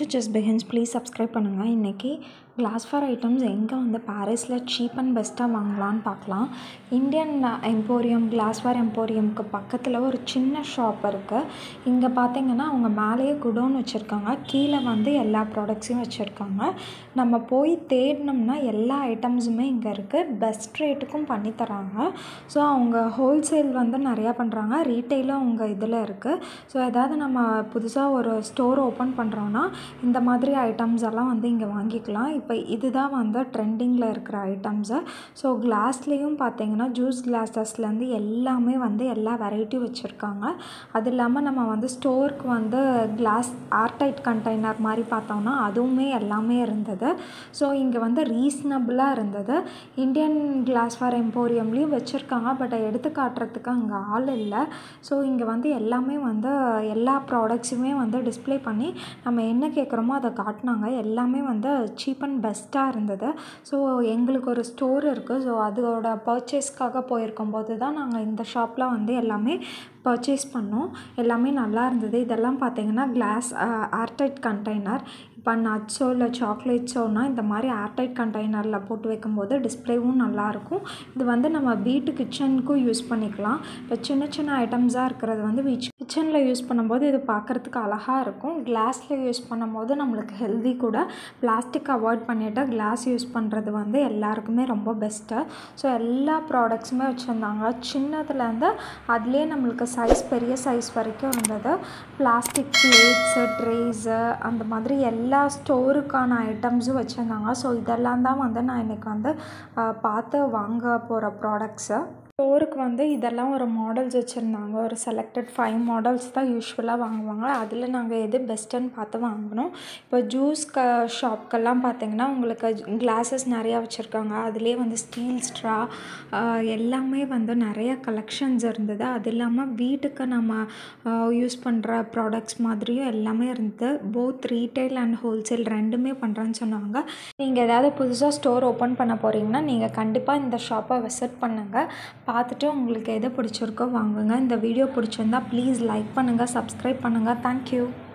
just begins please subscribe பண்ணுங்கள் இன்றைக்கி class for items எங்கே வந்து பாரிஸில் சீப் அண்ட் பெஸ்ட்டாக வாங்கலான்னு பார்க்கலாம் இந்தியன் எம்போரியம் கிளாஸ் ஃபார் எம்போரியம்க்கு பக்கத்தில் ஒரு சின்ன ஷாப் இருக்குது இங்கே பார்த்தீங்கன்னா அவங்க மேலேயே குடோன் வச்சுருக்காங்க கீழே வந்து எல்லா ப்ராடக்ட்ஸையும் வச்சுருக்காங்க நம்ம போய் தேடினோம்னா எல்லா ஐட்டம்ஸுமே இங்கே இருக்குது பெஸ்ட் ரேட்டுக்கும் பண்ணி தராங்க ஸோ அவங்க ஹோல்சேல் வந்து நிறையா பண்ணுறாங்க ரீட்டெயிலும் அவங்க இதில் இருக்குது ஸோ ஏதாவது நம்ம புதுசாக ஒரு ஸ்டோர் ஓப்பன் பண்ணுறோன்னா இந்த மாதிரி ஐட்டம்ஸ் எல்லாம் வந்து இங்கே வாங்கிக்கலாம் இப்போ இதுதான் வந்து ட்ரெண்டிங்கில் இருக்கிற ஐட்டம்ஸு ஸோ கிளாஸ்லேயும் பார்த்தீங்கன்னா ஜூஸ் கிளாஸஸ்லேருந்து எல்லாமே வந்து எல்லா வெரைட்டியும் வச்சுருக்காங்க அது இல்லாமல் நம்ம வந்து ஸ்டோருக்கு வந்து கிளாஸ் ஏர்டைட் கண்டெய்னர் மாதிரி பார்த்தோம்னா அதுவுமே எல்லாமே இருந்தது ஸோ இங்கே வந்து ரீசனபிளாக இருந்தது இந்தியன் கிளாஸ் ஃபார் எம்போரியம்லேயும் வச்சுருக்காங்க பட் எடுத்து காட்டுறதுக்கு அங்கே ஆள் இல்லை ஸோ இங்கே வந்து எல்லாமே வந்து எல்லா ப்ராடக்ட்ஸுமே வந்து டிஸ்ப்ளே பண்ணி நம்ம என்ன கேட்குறோமோ அதை காட்டினாங்க எல்லாமே வந்து சீப் அண்ட் பெஸ்ட்டாக இருந்தது ஸோ எங்களுக்கு ஒரு ஸ்டோர் இருக்குது ஸோ அதோட பர்ச்சேஸ்க்காக போயிருக்கும் போது தான் நாங்கள் இந்த ஷாப்பில் வந்து எல்லாமே பர்ச்சேஸ் பண்ணோம் எல்லாமே நல்லா இருந்தது இதெல்லாம் பார்த்தீங்கன்னா கிளாஸ் ஏர்டைட் கண்டெய்னர் இப்போ நட்ஸோ இல்லை சாக்லேட்ஸோனா இந்த மாதிரி ஏர்டைட் கண்டெய்னரில் போட்டு வைக்கும்போது டிஸ்ப்ளேவும் நல்லாயிருக்கும் இது வந்து நம்ம வீட்டு கிச்சனுக்கும் யூஸ் பண்ணிக்கலாம் இப்போ சின்ன சின்ன ஐட்டம்ஸாக இருக்கிறது வந்து வீச் கிச்சனில் யூஸ் பண்ணும்போது இது பார்க்குறதுக்கு அழகாக இருக்கும் கிளாஸில் யூஸ் பண்ணும்போது நம்மளுக்கு ஹெல்தி கூட பிளாஸ்டிக் அவாய்ட் பண்ணிவிட்டு கிளாஸ் யூஸ் பண்ணுறது வந்து எல்லாருக்குமே ரொம்ப பெஸ்ட்டு ஸோ எல்லா ப்ராடக்ட்ஸுமே வச்சுருந்தாங்க சின்னதுலேருந்து அதுலேயே நம்மளுக்கு சைஸ் பெரிய சைஸ் வரைக்கும் இருந்தது பிளாஸ்டிக் பிளேட்ஸு ட்ரேஸு அந்த மாதிரி எல்லா ஸ்டோருக்கான ஐட்டம்ஸும் வச்சுருந்தாங்க ஸோ இதெல்லாம் தான் வந்து நான் இன்றைக்கி வந்து பார்த்து வாங்க போகிற ப்ராடக்ட்ஸு ஸ்டோருக்கு வந்து இதெல்லாம் ஒரு மாடல்ஸ் வச்சுருந்தாங்க ஒரு செலக்டட் ஃபைவ் மாடல்ஸ் தான் யூஸ்வலாக வாங்குவாங்க அதில் நாங்கள் எது பெஸ்ட்டுன்னு பார்த்து வாங்கினோம் இப்போ ஜூஸ் க ஷாப்க்கெல்லாம் பார்த்தீங்கன்னா உங்களுக்கு கிளாஸஸ் நிறையா வச்சுருக்காங்க அதுலேயே வந்து ஸ்டீல் ஸ்ட்ரா எல்லாமே வந்து நிறைய கலெக்ஷன்ஸ் இருந்தது அது இல்லாமல் வீட்டுக்கு நம்ம யூஸ் பண்ணுற ப்ராடக்ட்ஸ் மாதிரியும் எல்லாமே இருந்தது போத் ரீட்டைல் அண்ட் ஹோல்சேல் ரெண்டுமே பண்ணுறேன்னு சொன்னாங்க நீங்கள் ஏதாவது புதுசாக ஸ்டோர் ஓப்பன் பண்ண போகிறீங்கன்னா நீங்கள் கண்டிப்பாக இந்த ஷாப்பை விசிட் பண்ணுங்கள் பார்த்துட்டு உங்களுக்கு எது பிடிச்சிருக்கோ வாங்குங்க இந்த வீடியோ பிடிச்சிருந்தா ப்ளீஸ் லைக் பண்ணுங்கள் சப்ஸ்கிரைப் பண்ணுங்கள் தேங்க்யூ